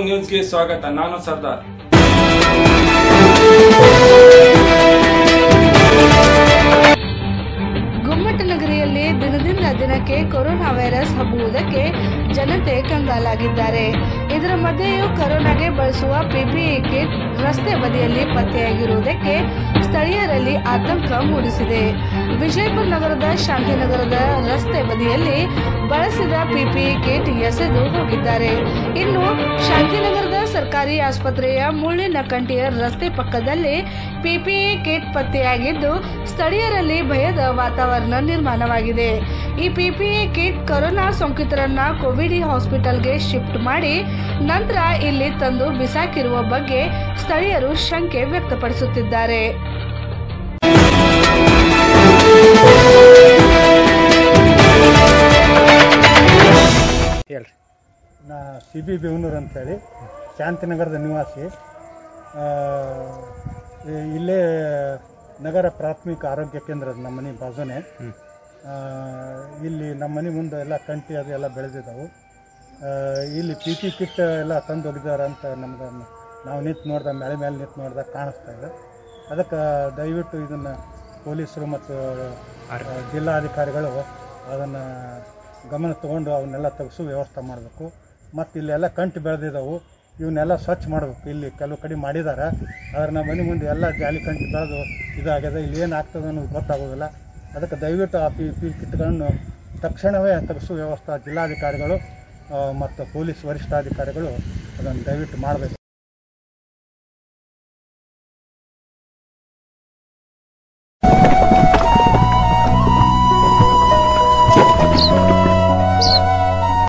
ನ್ಯೂಸ್ಗೆ ಸ್ವಾಗತ ನಾನು ಸರ್ದಾರ್ ಗುಮ್ಮಟನಗರಿಯಲ್ಲಿ ದಿನದಿಂದ ದಿನಕ್ಕೆ ಕೊರೋನಾ ವೈರಸ್ ಹಬ್ಬುವುದಕ್ಕೆ ಜನತೆ ಕಂಗಾಲಾಗಿದ್ದಾರೆ ಇದರ ಮಧ್ಯೆಯೂ ಕೊರೋನಾಗೆ ಬಳಸುವ ಪಿಪಿಇ ಕಿಟ್ ರಸ್ತೆ ಬದಿಯಲ್ಲಿ ಪತ್ತೆಯಾಗಿರುವುದಕ್ಕೆ ಸ್ಥಳೀಯರಲ್ಲಿ ಆತಂಕ ಮೂಡಿಸಿದೆ ವಿಜಯಪುರ ನಗರದ ಶಾಂತಿನಗರದ ರಸ್ತೆ ಬದಿಯಲ್ಲಿ ಬಳಸಿದ ಪಿಪಿಇ ಕಿಟ್ ಎಸೆದು ಹೋಗಿದ್ದಾರೆ ಇನ್ನು ಶಾಂತಿನಗರದ ಸರ್ಕಾರಿ ಆಸ್ಪತ್ರೆಯ ಮುಳ್ಳಿನ ಕಂಠಿಯ ರಸ್ತೆ ಪಕ್ಕದಲ್ಲಿ ಪಿಪಿಇ ಕಿಟ್ ಪತ್ತೆಯಾಗಿದ್ದು ಸ್ಥಳೀಯರಲ್ಲಿ ಭಯದ ವಾತಾವರಣ ನಿರ್ಮಾಣವಾಗಿದೆ ಈ ಪಿಪಿಇ ಕಿಟ್ ಕೊರೋನಾ ಸೋಂಕಿತರನ್ನ ಕೋವಿಡ್ ಹಾಸ್ಪಿಟಲ್ಗೆ ಶಿಫ್ಟ್ ಮಾಡಿ ನಂತರ ಇಲ್ಲಿ ತಂದು ಬಿಸಾಕಿರುವ ಬಗ್ಗೆ ಸ್ಥಳೀಯರು ಶಂಕೆ ವ್ಯಕ್ತಪಡಿಸುತ್ತಿದ್ದಾರೆ ಹೇಳ್ರಿ ನಾ ಸಿ ಬಿ ಬೇವನೂರು ಅಂತೇಳಿ ಶಾಂತಿನಗರದ ನಿವಾಸಿ ಆ, ಇ- ಇಲ್ಲೇ ನಗರ ಪ್ರಾಥಮಿಕ ಆರೋಗ್ಯ ಕೇಂದ್ರ ಅದು ನಮ್ಮ ಮನೆ ಬಾಜುನೇ ಆ, ಇಲ್ಲಿ ನಮ್ಮ ಮನೆ ಮುಂದೆ ಎಲ್ಲ ಕಂಟಿ ಅದು ಎಲ್ಲ ಬೆಳೆದಿದ್ದಾವೆ ಇಲ್ಲಿ ಪಿ ಪಿ ಕಿಟ್ ಎಲ್ಲ ತಂದು ಹೋಗಿದ್ದಾರೆ ಅಂತ ನಮ್ಗೆ ನಾವು ನಿಂತು ನೋಡ್ದ ಮಳೆ ಮೇಲೆ ನಿಂತು ನೋಡ್ದಾಗ ಕಾಣಿಸ್ತಾ ಇದೆ ಅದಕ್ಕೆ ದಯವಿಟ್ಟು ಇದನ್ನು ಪೊಲೀಸರು ಮತ್ತು ಆ, ಜಿಲ್ಲಾಧಿಕಾರಿಗಳು ಅದನ್ನು ಗಮನ ತಗೊಂಡು ಅವನ್ನೆಲ್ಲ ತೆಗೆಸೋ ವ್ಯವಸ್ಥೆ ಮಾಡಬೇಕು ಮತ್ತು ಇಲ್ಲೆಲ್ಲ ಕಂಟು ಬೆಳೆದಿದ್ದಾವೆ ಇವನ್ನೆಲ್ಲ ಸ್ವಚ್ಛ ಮಾಡಬೇಕು ಇಲ್ಲಿ ಕೆಲವು ಕಡೆ ಮಾಡಿದ್ದಾರೆ ಆದ್ರೆ ನಮ್ಮ ಮನೆ ಮುಂದೆ ಎಲ್ಲ ಜಾಲಿ ಕಂಟು ಬೆಳೆದು ಇದಾಗಿದೆ ಇಲ್ಲಿ ಏನು ಆಗ್ತದೆ ಅನ್ನೋದು ಗೊತ್ತಾಗೋದಿಲ್ಲ ಅದಕ್ಕೆ ದಯವಿಟ್ಟು ಆ ಪಿ ಪಿ ಕಿಟ್ಗಳನ್ನು ತಕ್ಷಣವೇ ತೆಗೆಸೋ ವ್ಯವಸ್ಥೆ ಜಿಲ್ಲಾಧಿಕಾರಿಗಳು ಆ, ಮತ್ತು ಪೊಲೀಸ್ ವರಿಷ್ಠಾಧಿಕಾರಿಗಳು ಅದನ್ನು ದಯವಿಟ್ಟು ಮಾಡಬೇಕು